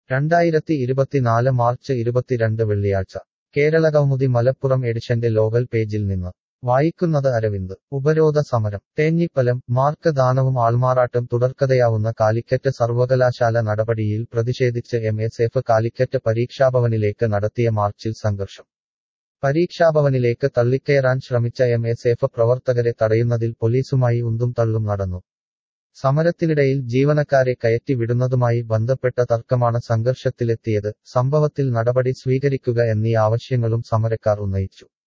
രണ്ടായിരത്തി ഇരുപത്തിനാല് മാർച്ച് ഇരുപത്തിരണ്ട് വെള്ളിയാഴ്ച കേരള കൗമുദി മലപ്പുറം എഡിഷന്റെ ലോകൽ പേജിൽ നിന്ന് വായിക്കുന്നത് അരവിന്ദ് ഉപരോധ സമരം തേഞ്ഞിപ്പലം മാർക്ക് ദാനവും ആൾമാറാട്ടും തുടർക്കഥയാവുന്ന കാലിക്കറ്റ് സർവകലാശാല നടപടിയിൽ പ്രതിഷേധിച്ച് എം എസ് എഫ് കാലിക്കറ്റ് പരീക്ഷാഭവനിലേക്ക് നടത്തിയ മാർച്ചിൽ സംഘർഷം പരീക്ഷാഭവനിലേക്ക് തള്ളിക്കയറാൻ ശ്രമിച്ച എം എസ് എഫ് പ്രവർത്തകരെ തടയുന്നതിൽ പോലീസുമായി ഉന്തും തള്ളും നടന്നു സമരത്തിനിടയിൽ ജീവനക്കാരെ കയറ്റി വിടുന്നതുമായി ബന്ധപ്പെട്ട തർക്കമാണ് സംഘർഷത്തിലെത്തിയത് സംഭവത്തിൽ നടപടി സ്വീകരിക്കുക എന്നീ ആവശ്യങ്ങളും സമരക്കാർ ഉന്നയിച്ചു